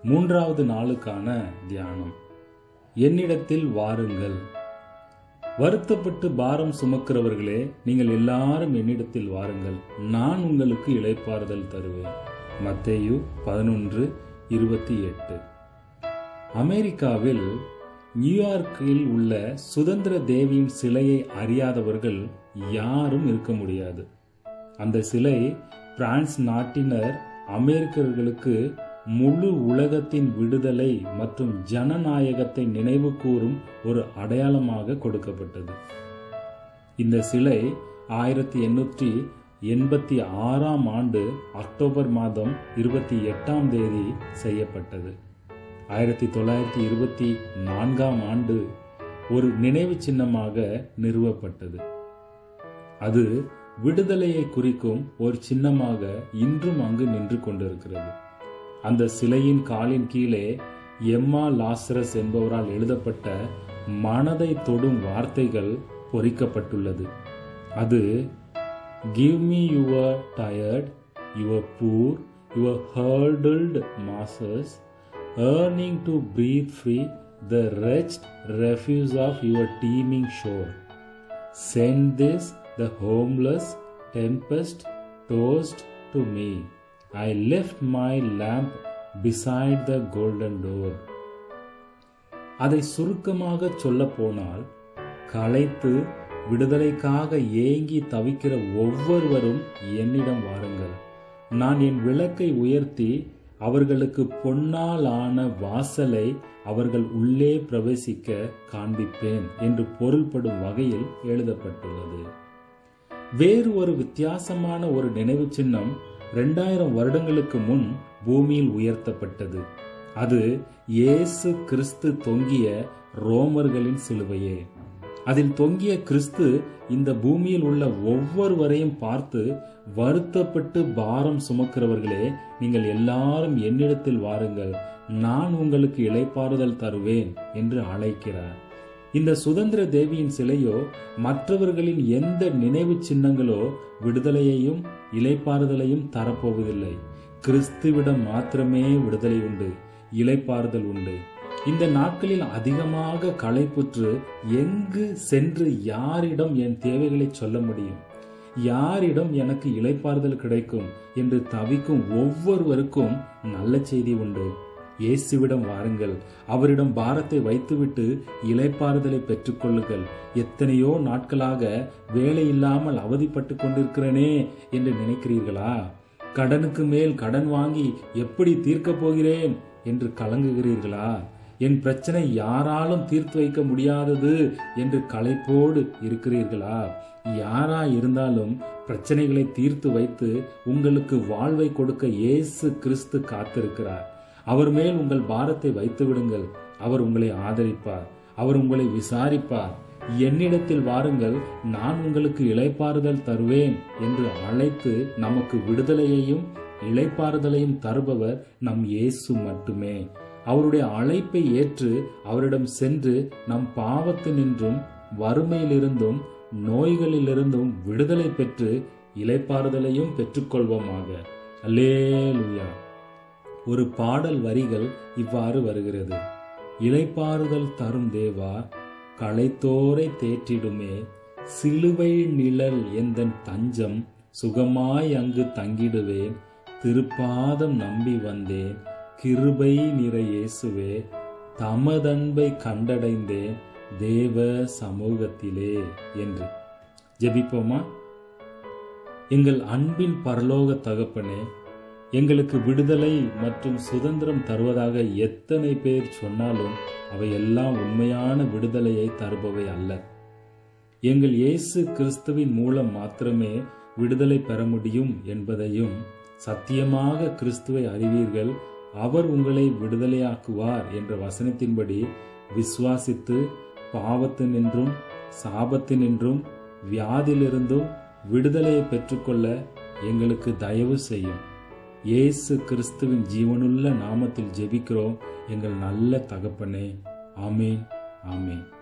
மூன்றாவது நாளுக்கான தியானம் என்னிடத்தில் வாருங்கள் வருத்தப்பட்டு பாரம் சுமக்கிறவர்களே நீங்கள் எல்லாரும் என்னிடத்தில் வாருங்கள் நான் உங்களுக்கு இளைப்பாறுதல் தருவேன் மத்தேயு பதினொன்று இருபத்தி எட்டு அமெரிக்காவில் நியூயார்க்கில் உள்ள சுதந்திர தேவியின் சிலையை அறியாதவர்கள் யாரும் இருக்க முடியாது அந்த சிலை பிரான்ஸ் நாட்டினர் அமெரிக்கர்களுக்கு முழு உலகத்தின் விடுதலை மற்றும் ஜனநாயகத்தை நினைவு கூறும் ஒரு அடையாளமாக கொடுக்கப்பட்டது இந்த சிலை ஆயிரத்தி எண்ணூற்றி எண்பத்தி ஆறாம் ஆண்டு அக்டோபர் மாதம் இருபத்தி எட்டாம் தேதி செய்யப்பட்டது ஆயிரத்தி தொள்ளாயிரத்தி இருபத்தி நான்காம் ஆண்டு ஒரு நினைவு சின்னமாக நிறுவப்பட்டது அது விடுதலையை குறிக்கும் ஒரு சின்னமாக இன்றும் அங்கு நின்று கொண்டிருக்கிறது அந்த சிலையின் காலின் கீழே எம்மா லாசரஸ் என்பவரால் எழுதப்பட்ட மனதை தொடும் வார்த்தைகள் பொறிக்கப்பட்டுள்ளது அது give me your tired your poor your huddled masses earning to breathe free the wretched refuse of your teeming shore. Send this, the homeless, tempest tossed to me. I left my lamp beside the golden door. அதை சுருக்கமாக சொல்ல போனால் களைத்து விடுதலைக்காக ஏங்கி தவிக்கிற ஒவ்வொருவரும் என்னிடம் வாருங்கள் நான் என் விளக்கை உயர்த்தி அவர்களுக்கு பொன்னால் ஆன வாசலை அவர்கள் உள்ளே பிரவேசிக்க காண்பிப்பேன் என்று பொருள்படும் வகையில் எழுதப்பட்டுள்ளது வேறு ஒரு வித்தியாசமான ஒரு நினைவு சின்னம் இரண்டாயிரம் வருடங்களுக்கு முன் பூமியில் உயர்த்தப்பட்டது அது இயேசு கிறிஸ்து தொங்கிய ரோமர்களின் சிலுவையே அதில் தொங்கிய கிறிஸ்து இந்த பூமியில் உள்ள ஒவ்வொருவரையும் பார்த்து வருத்தப்பட்டு பாரம் சுமக்கிறவர்களே நீங்கள் எல்லாரும் என்னிடத்தில் வாருங்கள் நான் உங்களுக்கு இளைப்பாறுதல் தருவேன் என்று அழைக்கிறார் இந்த சுதந்திர தேவியின் சிலையோ மற்றவர்களின் எந்த நினைவு சின்னங்களோ விடுதலையையும் இலைப்பாறுதலையும் தரப்போவதில்லை கிறிஸ்துவிடம் மாத்திரமே விடுதலை உண்டு இலைப்பாறுதல் உண்டு இந்த நாட்களில் அதிகமாக களைப்புற்று எங்கு சென்று யாரிடம் என் தேவைகளை சொல்ல முடியும் யாரிடம் எனக்கு இளைப்பாறுதல் கிடைக்கும் என்று தவிக்கும் ஒவ்வொருவருக்கும் நல்ல செய்தி உண்டு இயேசுவிடம் வாருங்கள் அவரிடம் பாரத்தை வைத்துவிட்டு இலைப்பாறுதலை பெற்றுக்கொள்ளுங்கள் எத்தனையோ நாட்களாக வேலை இல்லாமல் அவதிப்பட்டு கொண்டிருக்கிறேனே என்று நினைக்கிறீர்களா கடனுக்கு மேல் கடன் வாங்கி எப்படி தீர்க்கப் போகிறேன் என்று கலங்குகிறீர்களா என் பிரச்சனை யாராலும் தீர்த்து வைக்க முடியாதது என்று களைப்போடு இருக்கிறீர்களா யாரா இருந்தாலும் பிரச்சனைகளை தீர்த்து வைத்து உங்களுக்கு வாழ்வை கொடுக்க இயேசு கிறிஸ்து காத்திருக்கிறார் அவர் மேல் உங்கள் பாரத்தை வைத்து விடுங்கள் அவர் உங்களை ஆதரிப்பார் அவர் உங்களை விசாரிப்பார் என்னிடத்தில் வாருங்கள் நான் உங்களுக்கு இளைப்பாறுதல் தருவேன் என்று அழைத்து நமக்கு விடுதலையையும் இளைப்பாறுதலையும் தருபவர் நம் இயேசு மட்டுமே அவருடைய அழைப்பை ஏற்று அவரிடம் சென்று நம் பாவத்தினின்றும் வறுமையிலிருந்தும் நோய்களிலிருந்தும் விடுதலை பெற்று இலைப்பாறுதலையும் பெற்றுக்கொள்வோமாக அல்லேலுயா ஒரு பாடல் வரிகள் இவ்வாறு வருகிறது இலைப்பாறுதல் தரும் தேவா களைத்தோரை தேற்றிடுமே சிலுவை நிழல் எந்தன் தஞ்சம் சுகமாய் அங்கு தங்கிடுவேன் திருப்பாதம் நம்பி வந்தேன் கிருபை நிற இயேசுவே தமதன்பை கண்டடைந்தேன் தேவ சமூகத்திலே என்று ஜெபிப்போமா எங்கள் அன்பின் பரலோக தகப்பனே எங்களுக்கு விடுதலை மற்றும் சுதந்திரம் தருவதாக எத்தனை பேர் சொன்னாலும் அவை எல்லாம் உண்மையான விடுதலையை தருபவை அல்ல எங்கள் இயேசு கிறிஸ்துவின் மூலம் மாத்திரமே விடுதலை பெற முடியும் என்பதையும் சத்தியமாக கிறிஸ்துவை அறிவீர்கள் அவர் உங்களை விடுதலையாக்குவார் என்ற வசனத்தின்படி விசுவாசித்து பாவத்தினின்றும் சாபத்தினின்றும் வியாதியிலிருந்தும் விடுதலையை பெற்றுக்கொள்ள எங்களுக்கு தயவு செய்யும் இயேசு கிறிஸ்துவின் ஜீவனுள்ள நாமத்தில் ஜெபிக்கிறோம் எங்கள் நல்ல தகப்பனே ஆமேன் ஆமேன்